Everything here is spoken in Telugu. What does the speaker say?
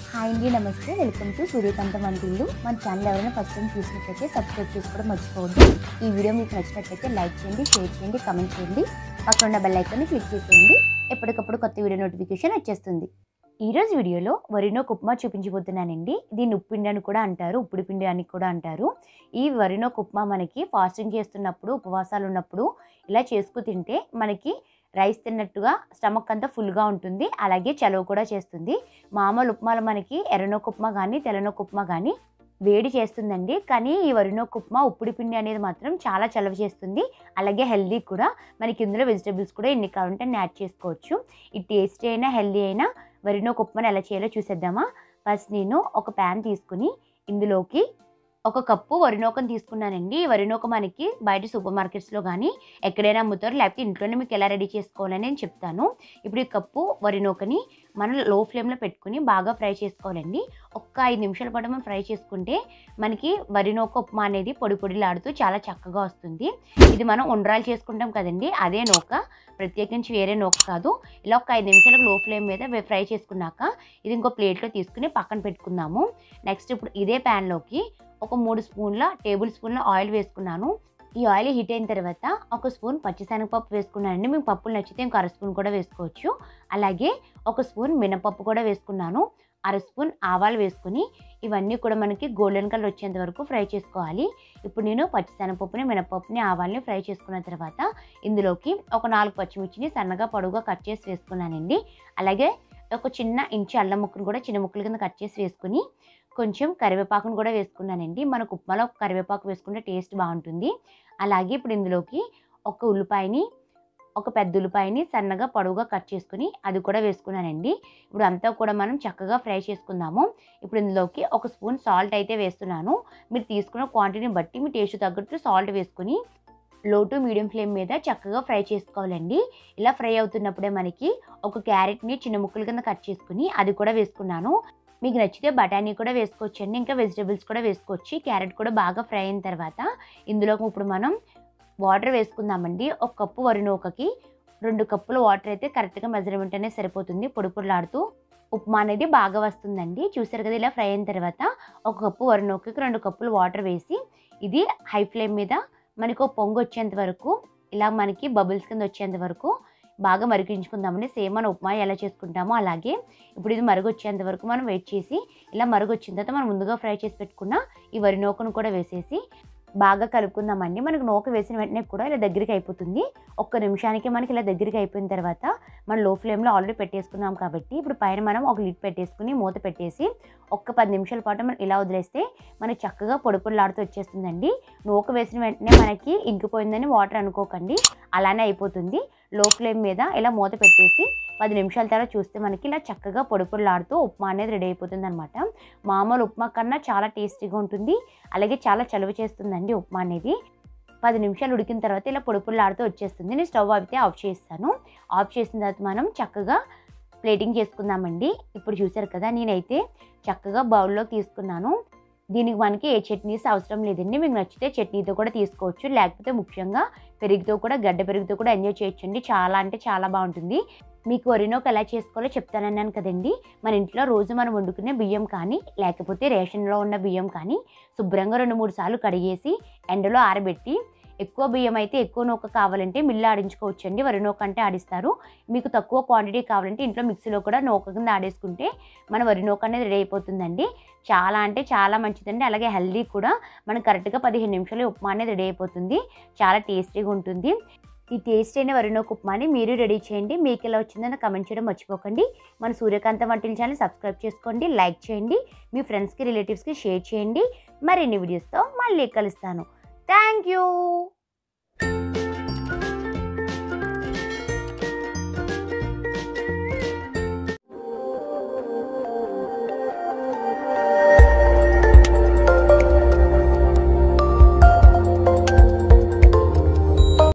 హాయ్ అండి నమస్తే వెల్కమ్ టు సూర్యకాంత వంటిల్లు మన ఛానల్ ఎవరైనా ఫస్ట్ టైం చూసినట్లయితే సబ్స్క్రైబ్ చేసుకోవడం మర్చిపోవద్దు ఈ వీడియో మీకు నచ్చినట్లయితే లైక్ చేయండి షేర్ చేయండి కమెంట్ చేయండి పక్కన ఉన్న బెల్ ఐకాన్ని క్లిక్ చేసేయండి ఎప్పటికప్పుడు కొత్త వీడియో నోటిఫికేషన్ వచ్చేస్తుంది ఈ రోజు వీడియోలో వరినో ఉప్మా చూపించబోతున్నానండి దీన్ని ఉప్పిండి అని కూడా అంటారు ఉప్పుడు పిండి అని కూడా అంటారు ఈ వరినో ఉప్మా మనకి ఫాస్టింగ్ చేస్తున్నప్పుడు ఉపవాసాలు ఉన్నప్పుడు ఇలా చేసుకు తింటే మనకి రైస్ తిన్నట్టుగా స్టమక్ అంతా ఫుల్గా ఉంటుంది అలాగే చలువ కూడా చేస్తుంది మామూలు ఉప్మాలు మనకి ఎర్రనొక ఉప్మా కానీ తెల్లనొక ఉప్మా కానీ వేడి చేస్తుందండి కానీ ఈ వరినొక ఉప్మా ఉప్పుడు పిండి అనేది మాత్రం చాలా చలవ చేస్తుంది అలాగే హెల్దీ కూడా మనకి ఇందులో వెజిటబుల్స్ కూడా ఎన్ని కావాలంటే అన్ని యాడ్ చేసుకోవచ్చు ఈ టేస్టీ అయినా హెల్దీ అయినా వరినొక ఉప్మాని ఎలా చేయాలో చూసేద్దామా ఫస్ట్ నేను ఒక ప్యాన్ తీసుకుని ఇందులోకి ఒక కప్పు వరినూకను తీసుకున్నానండి ఈ వరినూక మనకి బయట సూపర్ మార్కెట్స్లో కానీ ఎక్కడైనా అమ్ముతారు లేకపోతే ఇంట్లోనే మీకు ఎలా రెడీ చేసుకోవాలని నేను చెప్తాను ఇప్పుడు ఈ కప్పు వరినూకని మనం లో ఫ్లేమ్లో పెట్టుకుని బాగా ఫ్రై చేసుకోవాలండి ఒక్క ఐదు నిమిషాల పాటు మనం ఫ్రై చేసుకుంటే మనకి వరినూక ఉప్మా అనేది పొడి పొడిలాడుతూ చాలా చక్కగా వస్తుంది ఇది మనం ఉండ్రాలు చేసుకుంటాం కదండి అదే నూక ప్రత్యేకించి వేరే నూక కాదు ఇలా ఒక ఐదు నిమిషాలకు లో ఫ్లేమ్ మీద ఫ్రై చేసుకున్నాక ఇది ఇంకో ప్లేట్లో తీసుకుని పక్కన పెట్టుకుందాము నెక్స్ట్ ఇప్పుడు ఇదే ప్యాన్లోకి ఒక మూడు స్పూన్ల టేబుల్ స్పూన్ల ఆయిల్ వేసుకున్నాను ఈ ఆయిల్ హీట్ అయిన తర్వాత ఒక స్పూన్ పచ్చిశనగపప్పు వేసుకున్నానండి మీకు పప్పులు నచ్చితే ఇంకో అర స్పూన్ కూడా వేసుకోవచ్చు అలాగే ఒక స్పూన్ మినపప్పు కూడా వేసుకున్నాను అర స్పూన్ ఆవాలు వేసుకుని ఇవన్నీ కూడా మనకి గోల్డెన్ కలర్ వచ్చేంత వరకు ఫ్రై చేసుకోవాలి ఇప్పుడు నేను పచ్చిశనగపప్పుని మినపప్పుని ఆవాల్ని ఫ్రై చేసుకున్న తర్వాత ఇందులోకి ఒక నాలుగు పచ్చిమిర్చిని సన్నగా పొడవుగా కట్ చేసి వేసుకున్నానండి అలాగే ఒక చిన్న ఇంచు అల్లం ముక్కను కూడా చిన్న ముక్కల కింద కట్ చేసి వేసుకుని కొంచెం కరివేపాకును కూడా వేసుకున్నానండి మనకు ఉప్మాలో కరివేపాకు వేసుకుంటే టేస్ట్ బాగుంటుంది అలాగే ఇప్పుడు ఇందులోకి ఒక ఉల్లిపాయని ఒక పెద్ద ఉల్లిపాయని సన్నగా పొడవుగా కట్ చేసుకుని అది కూడా వేసుకున్నానండి ఇప్పుడు అంతా కూడా మనం చక్కగా ఫ్రై చేసుకుందాము ఇప్పుడు ఇందులోకి ఒక స్పూన్ సాల్ట్ అయితే వేస్తున్నాను మీరు తీసుకున్న క్వాంటిటీని బట్టి మీ టేస్ట్ తగ్గట్టు సాల్ట్ వేసుకుని లో టు మీడియం ఫ్లేమ్ మీద చక్కగా ఫ్రై చేసుకోవాలండి ఇలా ఫ్రై అవుతున్నప్పుడే మనకి ఒక క్యారెట్ని చిన్న ముక్కల కింద కట్ చేసుకుని అది కూడా వేసుకున్నాను మీకు నచ్చితే బఠానీ కూడా వేసుకోవచ్చు అండి ఇంకా వెజిటబుల్స్ కూడా వేసుకోవచ్చు క్యారెట్ కూడా బాగా ఫ్రై అయిన తర్వాత ఇందులోకి ఇప్పుడు మనం వాటర్ వేసుకుందామండి ఒక కప్పు వరినూకకి రెండు కప్పుల వాటర్ అయితే కరెక్ట్గా మెజర్మెంట్ అనేది సరిపోతుంది పొడి పొడిలాడుతూ ఉప్మా అనేది బాగా వస్తుందండి చూసారు కదా ఇలా ఫ్రై అయిన తర్వాత ఒక కప్పు వరినూకకి రెండు కప్పులు వాటర్ వేసి ఇది హై ఫ్లేమ్ మీద మనకు ఒక పొంగు వచ్చేంత వరకు ఇలా మనకి బబుల్స్ కింద వచ్చేంత వరకు బాగా మరిగించుకుందామండి సేమ్ మన ఉప్మా ఎలా చేసుకుంటామో అలాగే ఇప్పుడు ఇది మరుగు వచ్చేంత వరకు మనం వెయిట్ చేసి ఇలా మరుగు వచ్చిన తర్వాత మనం ముందుగా ఫ్రై చేసి పెట్టుకున్న ఈ వరి నూకను కూడా వేసేసి బాగా కలుపుకుందామండి మనకు నూక వేసిన వెంటనే కూడా ఇలా దగ్గరికి అయిపోతుంది ఒక్క నిమిషానికి మనకి ఇలా దగ్గరికి అయిపోయిన తర్వాత మనం లో ఫ్లేమ్లో ఆల్రెడీ పెట్టేసుకున్నాం కాబట్టి ఇప్పుడు పైన మనం ఒక లిడ్ పెట్టేసుకుని మూత పెట్టేసి ఒక్క పది నిమిషాల పాటు మనం ఇలా వదిలేస్తే మనకి చక్కగా పొడి పొడిలాడుతూ వచ్చేస్తుందండి నూక వేసిన వెంటనే మనకి ఇంకిపోయిందని వాటర్ అనుకోకండి అలానే అయిపోతుంది లో ఫ్లేమ్ మీద ఇలా మూత పెట్టేసి పది నిమిషాల తర్వాత చూస్తే మనకి ఇలా చక్కగా పొడి పొడిలాడుతూ ఉప్మా అనేది రెడీ అయిపోతుంది అనమాట మామూలు ఉప్మా కన్నా చాలా టేస్టీగా ఉంటుంది అలాగే చాలా చలువ చేస్తుందండి ఉప్మా అనేది పది నిమిషాలు ఉడికిన తర్వాత ఇలా పొడి పొడిలాడుతూ వచ్చేస్తుంది నేను స్టవ్ అయితే ఆఫ్ చేస్తాను ఆఫ్ చేసిన తర్వాత మనం చక్కగా ప్లేటింగ్ చేసుకుందామండి ఇప్పుడు చూసారు కదా నేనైతే చక్కగా బౌల్లో తీసుకున్నాను దీనికి మనకి ఏ చట్నీస్ అవసరం లేదండి మీకు నచ్చితే చట్నీతో కూడా తీసుకోవచ్చు లేకపోతే ముఖ్యంగా పెరుగుతో కూడా గడ్డ పెరుగుతో కూడా ఎంజాయ్ చేయొచ్చండి చాలా అంటే చాలా బాగుంటుంది మీకు వరినోక ఎలా చేసుకోవాలో చెప్తానన్నాను కదండి మన ఇంట్లో రోజు మనం వండుకునే బియ్యం కానీ లేకపోతే రేషన్లో ఉన్న బియ్యం కానీ శుభ్రంగా రెండు మూడు సార్లు కడిగేసి ఎండలో ఆరబెట్టి ఎక్కువ బియ్యం అయితే ఎక్కువ నూక కావాలంటే మిల్లు ఆడించుకోవచ్చు అండి వరి నూక అంటే ఆడిస్తారు మీకు తక్కువ క్వాంటిటీ కావాలంటే ఇంట్లో మిక్సీలో కూడా నూక కింద ఆడేసుకుంటే మన వరి నూక అనేది రెడీ అయిపోతుందండి చాలా అంటే చాలా మంచిదండి అలాగే హెల్దీ కూడా మనకు కరెక్ట్గా పదిహేను నిమిషాలు ఉప్మా అనేది రెడీ అయిపోతుంది చాలా టేస్టీగా ఉంటుంది ఈ టేస్ట్ అయిన వరినోక ఉప్మాని మీరు రెడీ చేయండి మీకు ఎలా వచ్చిందని కమెంట్ చేయడం మర్చిపోకండి మన సూర్యకాంత వంటల ఛానల్ సబ్స్క్రైబ్ చేసుకోండి లైక్ చేయండి మీ ఫ్రెండ్స్కి రిలేటివ్స్కి షేర్ చేయండి మరిన్ని వీడియోస్తో మళ్ళీ కలుస్తాను థ్యాంక్ యూ